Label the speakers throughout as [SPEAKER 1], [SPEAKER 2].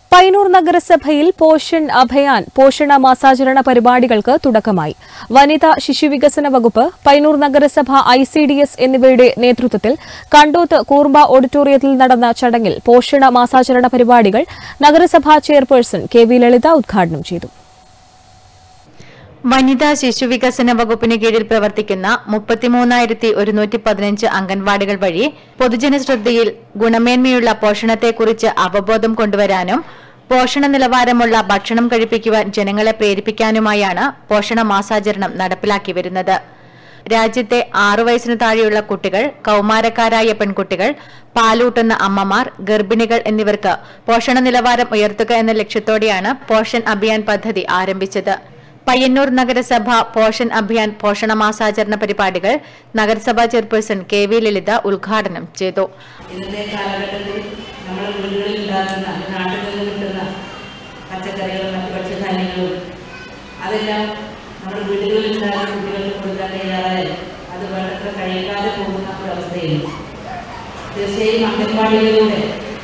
[SPEAKER 1] പയ്യന്നൂർ നഗരസഭയിൽ പോഷൺ അഭയാൻ പോഷണ മാസാചരണ പരിപാടികൾക്ക് തുടക്കമായി വനിതാ ശിശുവികസന വകുപ്പ് പയ്യന്നൂർ നഗരസഭ ഐ സി ഡി എസ് എന്നിവയുടെ നേതൃത്വത്തിൽ കണ്ടോത്ത് കൂർമ്പ ഓഡിറ്റോറിയത്തിൽ നടന്ന ചടങ്ങിൽ പോഷണ മാസാചരണ പരിപാടികൾ നഗരസഭാ ചെയർപേഴ്സൺ കെ വി ലളിത ഉദ്ഘാടനം ചെയ്തു
[SPEAKER 2] വനിതാ ശിശുവികസന വകുപ്പിന് കീഴിൽ പ്രവർത്തിക്കുന്ന മുപ്പത്തിമൂന്നായിരത്തി ഒരുന്നൂറ്റി പതിനഞ്ച് അംഗൻവാടികൾ വഴി പൊതുജന ശ്രദ്ധയിൽ ഗുണമേന്മയുള്ള പോഷണത്തെക്കുറിച്ച് അവബോധം കൊണ്ടുവരാനും പോഷണ നിലവാരമുള്ള ഭക്ഷണം കഴിപ്പിക്കുവാൻ ജനങ്ങളെ പ്രേരിപ്പിക്കാനുമായാണ് പോഷണ മാസാചരണം നടപ്പിലാക്കി വരുന്നത് രാജ്യത്തെ ആറു വയസ്സിന് താഴെയുള്ള കുട്ടികൾ കൌമാരക്കാരായ പെൺകുട്ടികൾ പാലൂട്ടുന്ന അമ്മമാർ ഗർഭിണികൾ എന്നിവർക്ക് പോഷണ നിലവാരം ഉയർത്തുക എന്ന ലക്ഷ്യത്തോടെയാണ് പോഷൻ അഭിയാൻ പദ്ധതി ആരംഭിച്ചത് പയ്യന്നൂർ നഗരസഭ പോഷൻ അഭിയാൻ പോഷണ മാസാചരണ പരിപാടികൾ നഗരസഭാ ചെയർപേഴ്സൺ കെ വി ലളിത ഉദ്ഘാടനം ചെയ്തു
[SPEAKER 3] ഇന്നത്തെ കാലഘട്ടത്തിൽ നമ്മൾ വീടുകളിൽ ഉണ്ടാകുന്ന നാട്ടിൽ നിന്ന് കിട്ടുന്ന പച്ചക്കറികളും മറ്റു ഭക്ഷ്യധാന്യങ്ങളും അതെല്ലാം നമ്മുടെ വീടുകളിൽ ഉണ്ടാകുന്ന കുട്ടികൾക്ക് കൊടുക്കാൻ കഴിയാതെ അത് വേണ്ടത്ര കഴിക്കാതെ പോകുന്ന ഒരവസ്ഥയുണ്ട് തീർച്ചയായും അംഗൻവാടികളിലൂടെ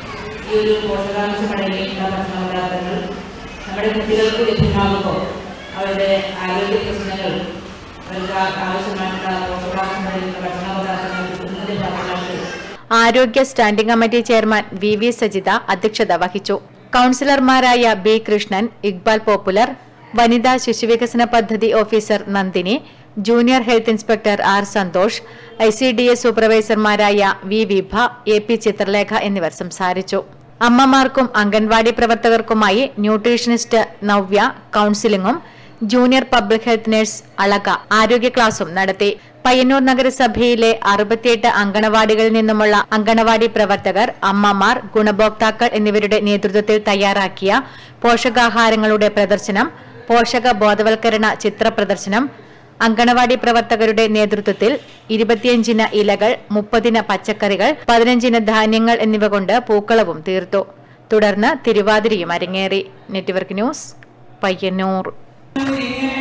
[SPEAKER 3] ഈ ഒരു പോഷകാംശം അടങ്ങിയിട്ടുള്ള ഭക്ഷണ പദാർത്ഥങ്ങൾ നമ്മുടെ കുട്ടികൾക്ക് ലഭ്യമാകുമ്പോൾ അവരുടെ ആരോഗ്യ പ്രശ്നങ്ങൾ അവർക്ക് ആവശ്യമായിട്ടുള്ള പോഷകാംശം അടങ്ങിയിട്ടുള്ള ഭക്ഷണ പദാർത്ഥങ്ങൾ കിട്ടുന്നതിന്റെ ഭാഗമായിട്ട്
[SPEAKER 2] ആരോഗ്യ standing committee chairman V V Sajitha അധ്യക്ഷത വഹിച്ചു കൌൺസിലർമാരായ ബി കൃഷ്ണൻ ഇക്ബാൽ പോപ്പുലർ വനിതാ ശിശുവികസന പദ്ധതി officer Nandini junior health inspector R Santhosh I C D S സൂപ്പർവൈസർമാരായ V Vibha A P Chithralekha എന്നിവർ സംസാരിച്ചു അമ്മമാർക്കും അംഗൻവാടി പ്രവർത്തകർക്കുമായി ന്യൂട്രീഷനിസ്റ്റ് നവ്യ കൌൺസിലിംഗും junior public health nurse Alaka ആരോഗ്യ ക്ലാസും നടത്തി പയ്യന്നൂർ നഗരസഭയിലെ അറുപത്തിയെട്ട് അങ്കണവാടികളിൽ നിന്നുമുള്ള അങ്കണവാടി പ്രവർത്തകർ അമ്മമാർ ഗുണഭോക്താക്കൾ എന്നിവരുടെ നേതൃത്വത്തിൽ തയ്യാറാക്കിയ പോഷകാഹാരങ്ങളുടെ പ്രദർശനം പോഷക ബോധവൽക്കരണ ചിത്ര പ്രദർശനം അങ്കണവാടി പ്രവർത്തകരുടെ നേതൃത്വത്തിൽ ഇരുപത്തിയഞ്ചിന് ഇലകൾ മുപ്പതിന് പച്ചക്കറികൾ പതിനഞ്ചിന് ധാന്യങ്ങൾ എന്നിവ കൊണ്ട് പൂക്കളവും തീർത്തു തുടർന്ന് തിരുവാതിരയും അരങ്ങേറി നെറ്റ്വർക്ക് ന്യൂസ് പയ്യന്നൂർ
[SPEAKER 4] ഇങ്ങനെ